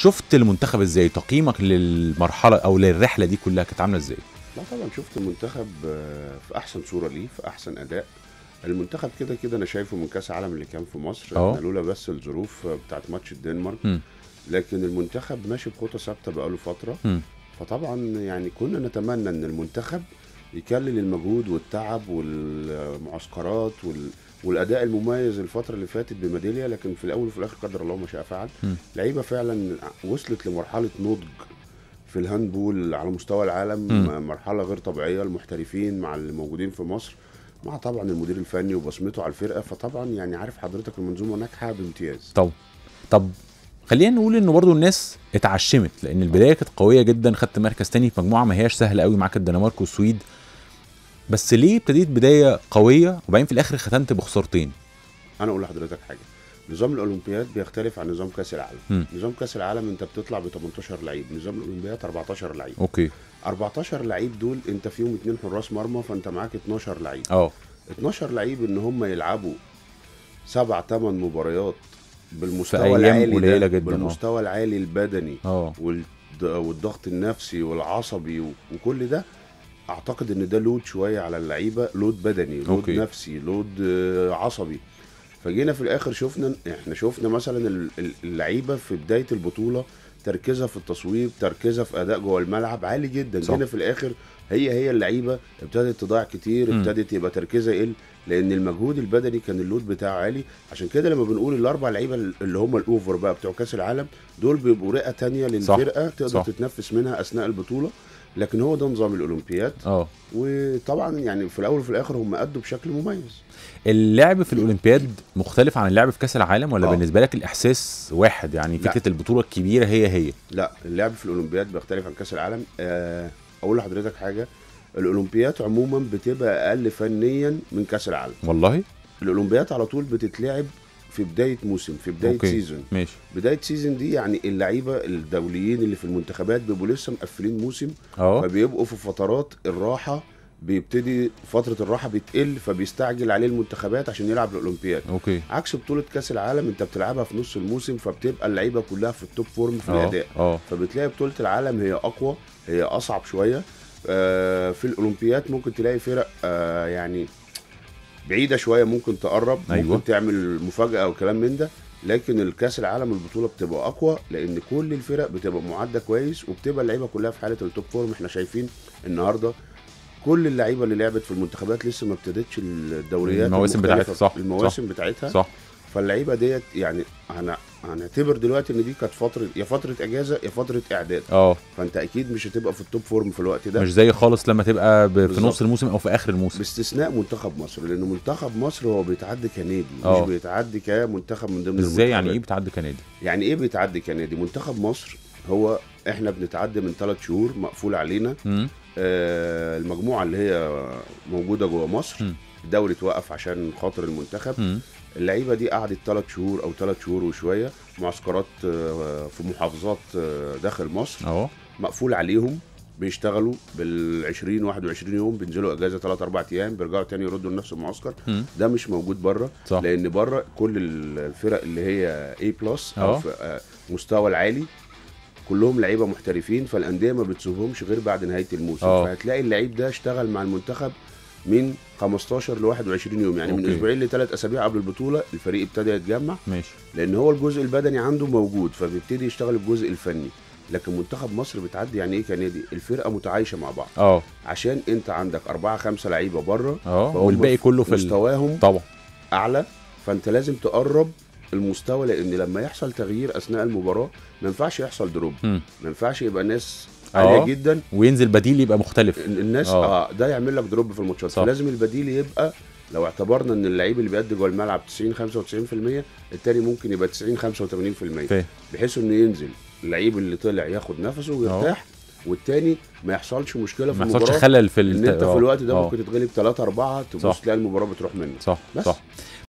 شفت المنتخب ازاي تقييمك للمرحله او للرحله دي كلها كانت عامله ازاي لا طبعا شفت المنتخب آه، في احسن صوره ليه في احسن اداء المنتخب كده كده انا شايفه من كاس العالم اللي كان في مصر أه. إحنا لولا بس الظروف آه، بتاعت ماتش الدنمارك مم. لكن المنتخب ماشي بخطى ثابته بقاله فتره مم. فطبعا يعني كنا نتمنى ان المنتخب يكلل المجهود والتعب والمعسكرات وال... والاداء المميز الفتره اللي فاتت بميداليه لكن في الاول وفي الاخر قدر الله ما شاء فعل مم. لعيبه فعلا وصلت لمرحله نضج في الهاندبول على مستوى العالم مم. مرحله غير طبيعيه المحترفين مع اللي موجودين في مصر مع طبعا المدير الفني وبصمته على الفرقه فطبعا يعني عارف حضرتك المنظومه ناجحه بامتياز طب طب خلينا نقول ان برضو الناس اتعشمت لان البدايه كانت قويه جدا خدت مركز تاني في مجموعه ما هياش سهله قوي معاك الدنمارك والسويد بس ليه ابتديت بدايه قويه وبعدين في الاخر ختمت بخسارتين انا اقول لحضرتك حاجه نظام الاولمبياد بيختلف عن نظام كاس العالم مم. نظام كاس العالم انت بتطلع ب 18 لعيب نظام الاولمبياد 14 لعيب اوكي 14 لعيب دول انت فيهم اتنين حراس مرمى فانت معاك 12 لعيب اه 12 لعيب ان هم يلعبوا سبع ثمان مباريات في بالمستوى أيام العالي قليلة ده، جدا، آه. بالمستوى العالي البدني اه والض- والضغط النفسي والعصبي و- وكل ده اعتقد ان ده لود شويه على اللعيبه لود بدني لود أوكي. أوكي. نفسي لود آه، عصبي فجينا في الاخر شفنا احنا شفنا مثلا ال- ال- اللعيبه في بدايه البطوله تركيزها في التصويب تركيزها في اداء جوه الملعب عالي جدا صح. جينا في الاخر هي هي اللعيبه ابتدت تضيع كتير مم. ابتدت يبقى تركيزها يقل لان المجهود البدني كان اللود بتاعه عالي عشان كده لما بنقول الاربع لعيبه اللي هم الاوفر بقى بتوع كاس العالم دول بيبقوا رئه تانية للفرقه تقدر صح. تتنفس منها اثناء البطوله لكن هو ده نظام الاولمبياد اه وطبعا يعني في الاول وفي الاخر هم ادوا بشكل مميز اللعب في الاولمبياد مختلف عن اللعب في كاس العالم ولا آه. بالنسبه لك الاحساس واحد يعني لا. فكره البطوله الكبيره هي هي لا اللعب في الاولمبياد بيختلف عن كاس العالم آه، اقول لحضرتك حاجه الاولمبياد عموما بتبقى اقل فنيا من كاس العالم والله الاولمبياد على طول بتتلعب في بدايه موسم في بدايه أوكي. سيزون ماشي بدايه سيزون دي يعني اللعيبه الدوليين اللي في المنتخبات بيبقوا لسه مقفلين موسم اه فبيبقوا في فترات الراحه بيبتدي فتره الراحه بتقل فبيستعجل عليه المنتخبات عشان يلعب الاولمبياد اوكي عكس بطوله كاس العالم انت بتلعبها في نص الموسم فبتبقى اللعيبه كلها في التوب فورم في اه الاداء اه فبتلاقي بطوله العالم هي اقوى هي اصعب شويه آه، في الاولمبياد ممكن تلاقي فرق آه، يعني بعيده شويه ممكن تقرب أيوة. ممكن تعمل مفاجاه او كلام من ده لكن الكاس العالم البطوله بتبقى اقوى لان كل الفرق بتبقى معده كويس وبتبقى اللعيبه كلها في حاله التوب فورم احنا شايفين النهارده كل اللعيبه اللي لعبت في المنتخبات لسه ما ابتدتش الدوريات المواسم المختلفة، بتاعتها، صح، المواسم بتاعتها صح فاللعيبه ديت يعني هن- هنعتبر دلوقتي ان دي كانت فتره يا فتره اجازه يا فتره اعداد اه فانت اكيد مش هتبقى في التوب فورم في الوقت ده مش زي خالص لما تبقى ب- في بالظبط. نص الموسم او في اخر الموسم باستثناء منتخب مصر لان منتخب مصر هو بيتعدي كنادي آه. مش بيتعدي كمنتخب من ضمن ازاي يعني ايه المنتخبات. بتعدي كندي يعني ايه بيتعدي كنادي منتخب مصر هو احنا بنتعدي من ثلاث شهور مقفول علينا امم آه المجموعه اللي هي موجوده جوه مصر مم. الدوري توقف عشان خاطر المنتخب امم اللعيبه دي قعدت ثلاث شهور او ثلاث شهور وشويه معسكرات آه، في محافظات آه، داخل مصر اه مقفول عليهم بيشتغلوا بال 20 21 يوم بينزلوا اجازه 3 4 ايام بيرجعوا تاني يردوا لنفس المعسكر مم. ده مش موجود بره صح لان بره كل الفرق اللي هي اي بلس آه. او في آه، مستوى العالي كلهم لعيبه محترفين فالانديه ما بتسيبهمش غير بعد نهايه الموسم آه. فهتلاقي اللعيب ده اشتغل مع المنتخب من 15 ل 21 يوم يعني من أوكي. اسبوعين لثلاث اسابيع قبل البطوله الفريق ابتدى يتجمع ماشي لان هو الجزء البدني عنده موجود فبيبتدي يشتغل الجزء الفني لكن منتخب مصر بتعدي يعني ايه كنادي الفرقه متعايشه مع بعض اه عشان انت عندك أربعة خمسة لعيبه بره اه فهم والباقي كله في ال... مستواهم طبعا اعلى فانت لازم تقرب المستوى لان لما يحصل تغيير اثناء المباراه ما ينفعش يحصل دروب مم. ما ينفعش يبقى ناس آه. عاليه جدا وينزل بديل يبقى مختلف ال- الناس آه. اه, ده يعمل لك دروب في الماتشات صح. فلازم البديل يبقى لو اعتبرنا ان اللعيب اللي بيأدي جوه الملعب 90 95% التاني ممكن يبقى 90 85% فاهم بحيث انه ينزل اللعيب اللي طلع ياخد نفسه ويرتاح والتاني ما يحصلش مشكله في ما يحصلش المباراه خلل في ان انت في آه. الوقت ده آه. ممكن تتغلب 3 4 تبص صح. تلاقي المباراه بتروح منك صح بس. صح